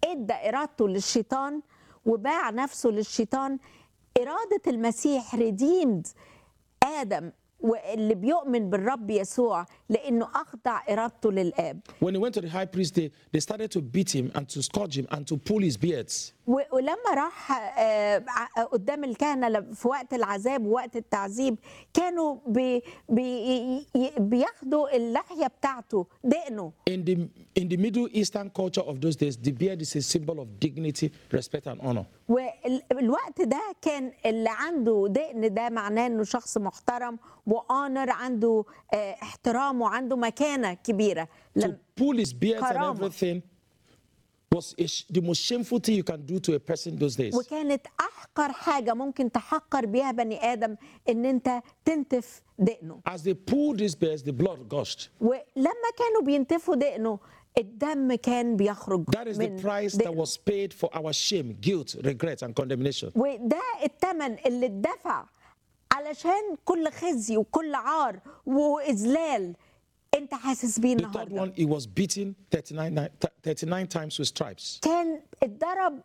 ادى ارادته للشيطان وباع نفسه للشيطان اراده المسيح ريديمد ادم واللي بيؤمن بالرب يسوع لانه اخضع ارادته للاب When he went to the high priest, they, they started to beat him and to scourge him and to pull his beards. و- ولما راح آه، ع- قدام الكهنه ل- في وقت العذاب ووقت التعذيب كانوا بي بي ي- بياخدوا اللحيه بتاعته دقنه In the, in the Middle Eastern culture of those days, the beard is a symbol of dignity, respect, and honor. والوقت ده كان اللي عنده دقن ده معناه انه شخص محترم وآنر عنده آه، احترام وعنده مكانه كبيره To لم- pull his beard and Karama. everything was a sh- the most shameful thing you can do to a person those days. وكانت احقر حاجه ممكن تحقر بيها بني ادم ان انت تنتف دقنه As they pulled his beards, the blood gushed. ولما كانوا بينتفوا دقنه الدم كان بيخرج That is the من price that دقنه. was paid for our shame, guilt, regret, and condemnation. وده الثمن اللي اتدفع علشان كل خزي وكل عار واذلال انت حاسس بيه The third النهارده one, he was beaten 39, ni- 39 times with stripes. كان اتضرب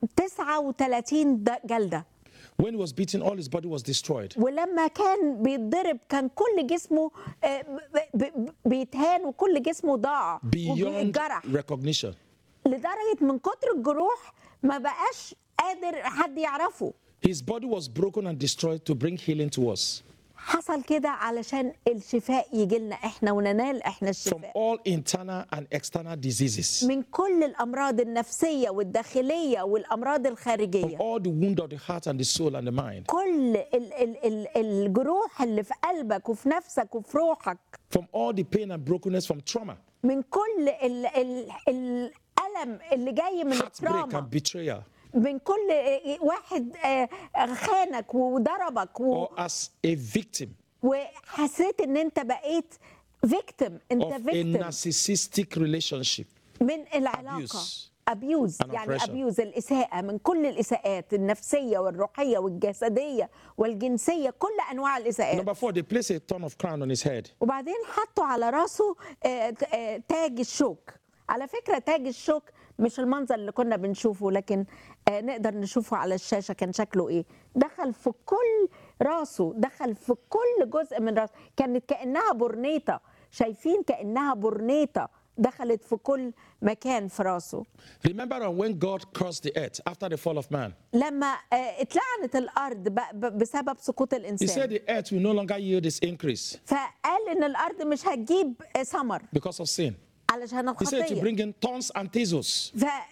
39 د- جلده When he was beaten, all his body was destroyed. ولما كان بيتضرب كان كل جسمه آه، ب- ب- بيتهان وكل جسمه ضاع Beyond وبيتجرح recognition. لدرجه من كتر الجروح ما بقاش قادر حد يعرفه His body was broken and destroyed to bring healing to us. حصل كده علشان الشفاء يجي لنا احنا وننال احنا From الشفاء all internal and external diseases. من كل الامراض النفسيه والداخليه والامراض الخارجيه All the wound of the heart and the soul and the mind. كل ال ال ال الجروح اللي في قلبك وفي نفسك وفي روحك From all the pain and brokenness from trauma, من كل ال ال الالم اللي جاي من heartbreak التراما and betrayal. من كل واحد آه، خانك وضربك و- Or as a victim وحسيت ان انت بقيت فيكتم انت of a فيكتم narcissistic relationship. من العلاقه Abuse. ابيوز and يعني oppression. ابيوز الاساءه من كل الاساءات النفسيه والروحيه والجسديه والجنسيه كل انواع الاساءات Number four, they place a ton of crown on his head. وبعدين حطوا على راسه آه، آه، تاج الشوك على فكره تاج الشوك مش المنظر اللي كنا بنشوفه لكن آه، نقدر نشوفه على الشاشه كان شكله ايه دخل في كل راسه دخل في كل جزء من راسه كانت كانها برنيطه شايفين كانها برنيطه دخلت في كل مكان في راسه Remember when God cursed the earth after the fall of man? لما آه، اتلعنت الارض ب- ب- بسبب سقوط He said الانسان the earth will no longer yield its increase فقال ان الارض مش هتجيب آه، ثمر because of sin. علشان He said to الخطيه bring in thorns and thistles.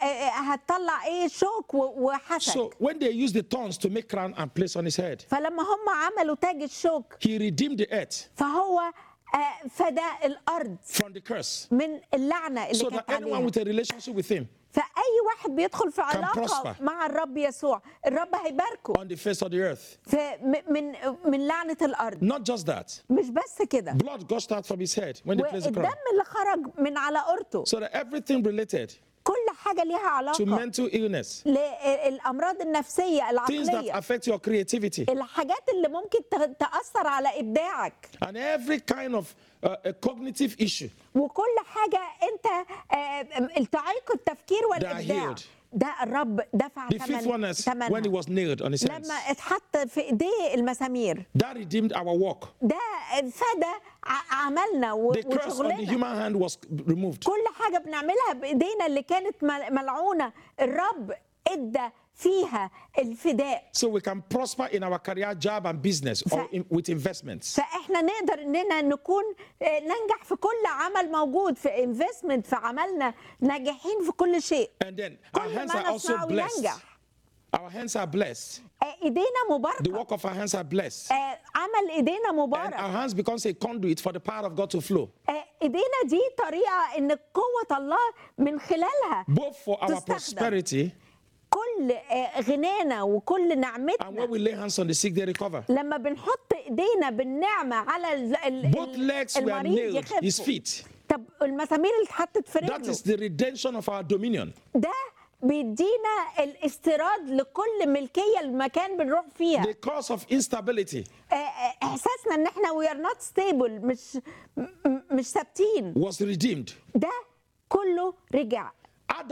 فهتطلع ايه شوك و- وحسك So when they used the thorns to make crown and place on his head, فلما هم عملوا تاج الشوك he redeemed the earth فهو آه، فدى الارض from the curse. من اللعنه اللي So كانت that anyone عليها with a relationship with him فاي واحد بيدخل في علاقه prosper. مع الرب يسوع الرب هيباركه on the face of the earth. ف- من من لعنه الارض Not just that, مش بس كده blood gushed out from his head when they placed the والدم crown. اللي خرج من على قرطه So that everything related كل حاجه ليها to علاقه mental illness, للامراض النفسيه things that العقليه affect your creativity, الحاجات اللي ممكن ت- تاثر على ابداعك and every kind of uh, a cognitive issue وكل حاجه انت آه، التعيق التفكير والابداع healed. ده الرب دفع The fifth one is when he ثمنها was nailed on his hands. لما اتحط في ايديه المسامير That redeemed our walk. ده فدى ع- عملنا و- The curse on the وشغلنا human hand was removed. كل حاجه بنعملها بايدينا اللي كانت مل- ملعونه الرب ادى فيها الفداء So we can prosper in our career, job, and business or in, with investments. فاحنا نقدر اننا نكون آه، ننجح في كل عمل موجود في انفستمنت في عملنا ناجحين في كل شيء And then our كل hands ما are also نصنعه blessed. ينجح Our hands are blessed. آه، ايدينا The مباركه work of our hands are blessed. آه، عمل ايدينا And مبارك our hands becomes a conduit for the power of God to flow, آه، ايدينا دي طريقه ان قوه الله من خلالها both for our تستخدم. prosperity كل آه، غنانا وكل and when نعمتنا we lay hands on the sick, they recover. لما بنحط ايدينا بالنعمه على ال- ال- Both ال- legs were المريض nailed, his يخف feet. طب المسامير اللي اتحطت في That رجله is the redemption of our dominion. ده بيدينا الاستيراد لكل ملكيه المكان بنروح فيها The cause of instability آه، آه، احساسنا ان احنا وي ار نوت ستيبل مش م- م- مش ثابتين was redeemed. ده كله رجع